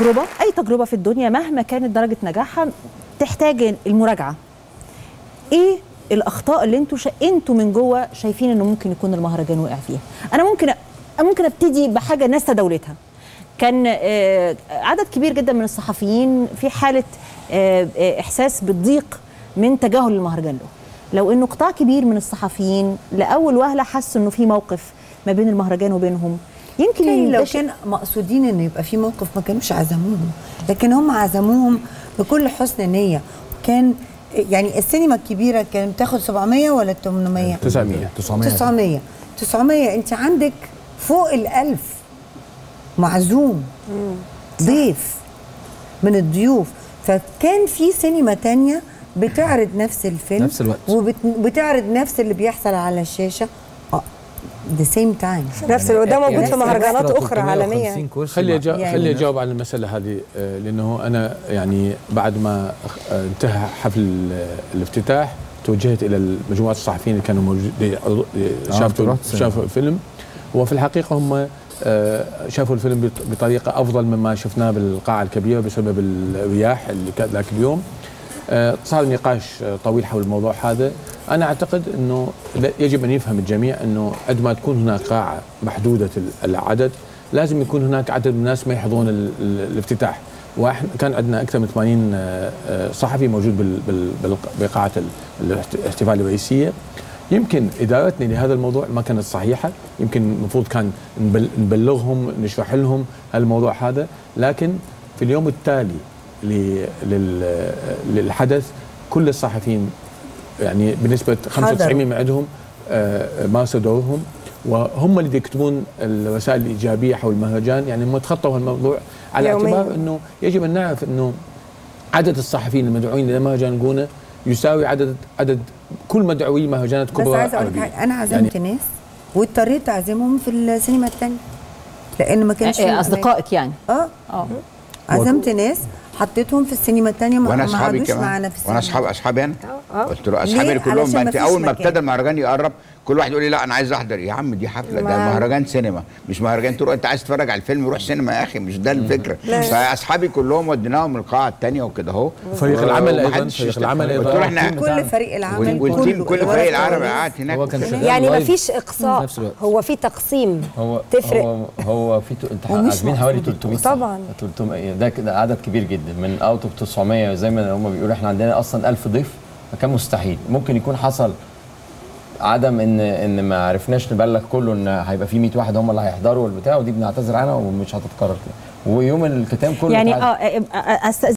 تجربه اي تجربه في الدنيا مهما كانت درجه نجاحها تحتاج المراجعه ايه الاخطاء اللي انتوا شا... انتوا من جوه شايفين انه ممكن يكون المهرجان وقع فيها انا ممكن أ... ممكن ابتدي بحاجه الناس تداولتها كان آه، عدد كبير جدا من الصحفيين في حاله آه، آه، احساس بالضيق من تجاهل المهرجان له لو انه قطاع كبير من الصحفيين لاول وهله حس انه في موقف ما بين المهرجان وبينهم يمكن كان ده لو شيء- كان مقصودين انه يبقى في موقف ما كانوش عزموهم لكن هم عزموهم بكل حسن نيه كان يعني السينما الكبيره كانت بتاخد 700 ولا 800 900 900 900 900 انت عندك فوق الألف معزوم ضيف من الضيوف فكان في سينما تانية بتعرض نفس الفيلم نفس الوقت. وبتعرض نفس اللي بيحصل على الشاشة ذا سيم تايم نفس اللي ده موجود يعني في مهرجانات إكسترا اخرى عالميه 350 كرسي خلي مع- أجا... يعني خلي نفس- اجاوب على المساله هذه آه، لانه انا يعني بعد ما آه، انتهى حفل آه، الافتتاح توجهت الى مجموعه الصحفيين اللي كانوا موجودين شافوا رحت سينما. شافوا الفيلم وفي الحقيقه هم آه، شافوا الفيلم بط- بطريقه افضل مما شفناه بالقاعه الكبيره بسبب الرياح اللي كانت ذاك اليوم آه، صار نقاش آه، طويل حول الموضوع هذا انا اعتقد انه لا- يجب ان يفهم الجميع انه قد ما تكون هناك قاعه محدوده ال- العدد لازم يكون هناك عدد من الناس ما يحضرون ال- ال- الافتتاح واحنا كان عندنا اكثر من 80 آه، آه، صحفي موجود بال- بال- بال- بقاعه ال- الاحت- الاحتفال الرئيسيه يمكن ادارتنا لهذا الموضوع ما كانت صحيحه يمكن المفروض كان نبل- نبلغهم نشرح لهم الموضوع هذا لكن في اليوم التالي ل- لل- للحدث كل الصحفيين يعني بنسبه 95 من عندهم آه، مارسوا دورهم وهم اللي يكتبون الرسائل الايجابيه حول المهرجان يعني هم تخطوا الموضوع على يومياً. اعتبار انه يجب ان نعرف انه عدد الصحفيين المدعوين الى مهرجان جونه يساوي عدد عدد كل مدعوي مهرجانات بس كبرى عايزه اقول لك عربية. حاجة، انا عزمت ناس واضطريت اعزمهم في السينما الثانيه لان ما كانش في آه، اصدقائك يعني اه اه عزمت ناس حطيتهم في السينما الثانيه ما وانا ما اصحابي قعدوش كمان معانا في السينما وانا اصحاب اصحابي انا آه. قلت له ليه؟ اصحابي كلهم علشان ما انت مفيش اول ما مكان. ابتدى المهرجان يقرب كل واحد يقول لي لا انا عايز احضر يا عم دي حفله ده ما- مهرجان سينما مش مهرجان تروح انت عايز تتفرج على الفيلم روح سينما يا اخي مش ده الفكره فاصحابي كلهم وديناهم القاعه الثانيه وكده اهو فريق العمل أيضاً، ومحدش فريق يستفاد. العمل قلت أيضاً. له احنا كل فريق العمل والتيم كل كله فريق اللي ورا العربي الكواليس. قاعد هناك هو كان وكده. شغال يعني ما لايف فيش اقصاء نفس الوقت. هو في تقسيم هو تفرق. هو هو في تو- انت ومش عازمين حوالي مقصود 300 صح؟ طبعاً. 300 ده كده عدد كبير جدا من اوت اوف 900 زي ما هم بيقولوا احنا عندنا اصلا 1000 ضيف فكان مستحيل ممكن يكون حصل عدم ان ان ما عرفناش نبلغ كله ان هيبقى في 100 واحد هم اللي هيحضروا والبتاع ودي بنعتذر عنها ومش هتتكرر كده ويوم الختام كله يعني اتعاد. اه آه، آه، أستأذن